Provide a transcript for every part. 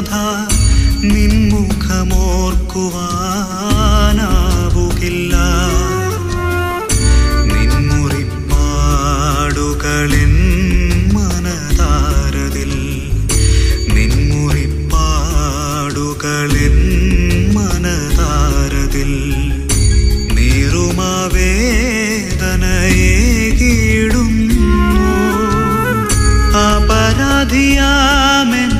നാഥ നിൻമുഖമോർക്കുവാനാവുകില്ല നിൻമുറിപ്പാടുകളിൻ മനതാരതിൽ നിൻമുറിപ്പാടുകളിൻ മനതാരതിൽ നീറുമാവേദനയേകിടുന്നു അപരാധിയാമെൻ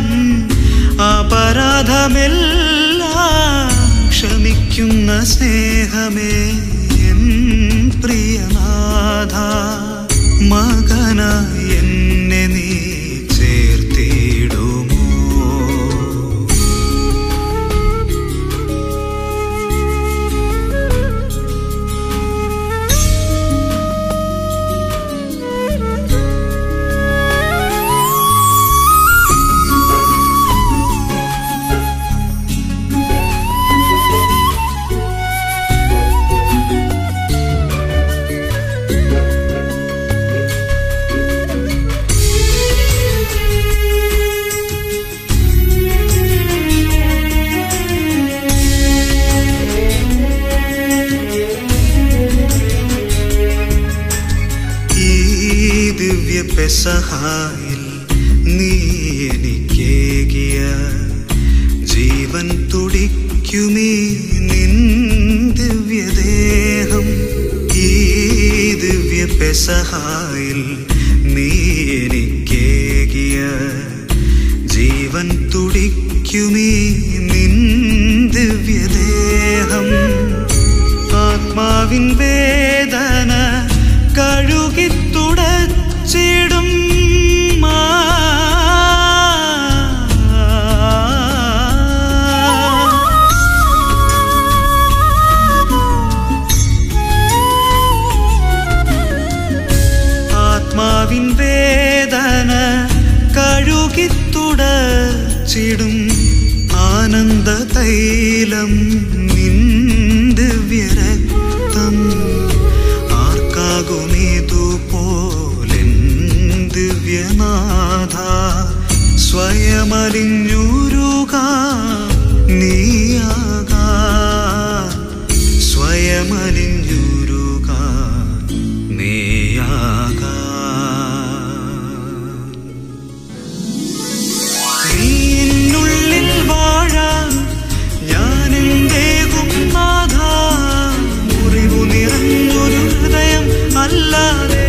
അപരാധമെല്ലാം ക്ഷമിക്കുന്ന സ്നേഹമേ എൻ പ്രിയനാഥ മകനായി എന്നെ നീ ചേർത്തിടുമോ ഈ ദിവ്യ പെസഹായിൽ നീ എനിക്കേകിയ ജീവൻ തുടിക്കുമീ നിൻ ദിവ്യദേഹം ഈ ദിവ്യ പെസഹായിൽ നീ എനിക്കേകിയ ജീവൻ തുടിക്കുമീ നിൻ ദിവ്യദേഹം ആത്മാവിൻ വേദന കഴുകി തുടച്ചിടും ആത്മാവിൻ വേദന കഴുകി തുടച്ചിടും ആനന്ദ തൈലം നിൻ ദിവ്യരക്തം ആർക്കാകുമിതുപോലെൻ ദിവ്യനാഥ സ്വയമലിഞ്ഞുരുക നീയാകാ സ്വയമലിഞ്ഞുരുക നീയാകാ നീന്നുള്ളിൽ വാഴാൻ ഞാൻ എന്തേകും നാഥ മുറിവു നിറഞ്ഞൊരു ഹൃദയം അല്ലാതെ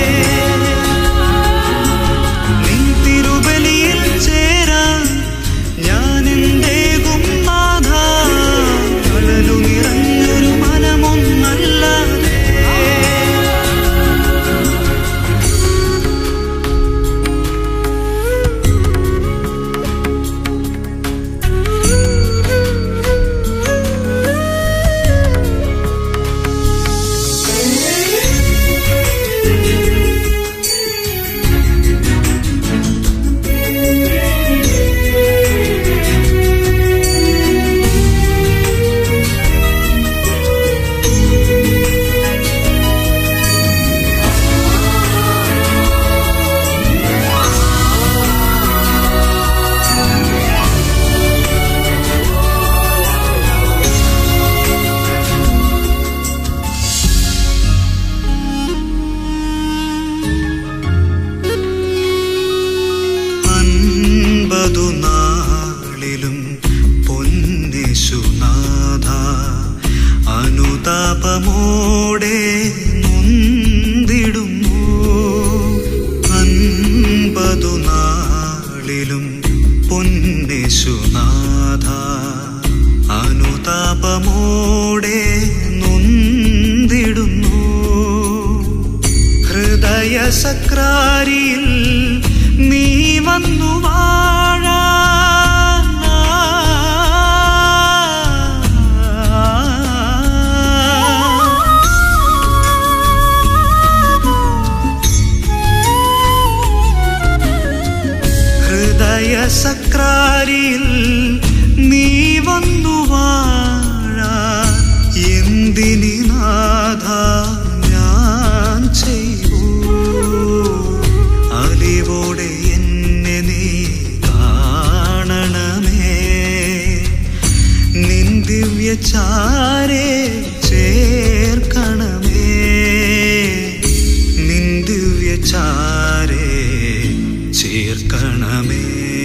നിൻ തിരുബലിയിൽ ചേരാൻ ഞാൻ എന്തേകും നാഥ കടലു നിറഞ്ഞൊരു മനമൊന്നല്ലാതെ അൻപതു നാളിലും പൊന്നേശുനാഥ അനുതാപമോടെ നൊന്തിടുന്നു അൻപതു നാളിലും പൊന്നേശുനാഥ അനുതാപമോടെ നൊന്തിടുന്നു ഹൃദയ സക്രാരിയിൽ നീ വന്നു വാഴാ ഹൃദയ സക്രാരിയിൽ നീ വന്നു വാഴാ എന്തിനി നാഥ ഞാൻ ചെയ്യൂ അലിവോടെ എന്നെ നീ കാണണമേ ചേർക്കണമേ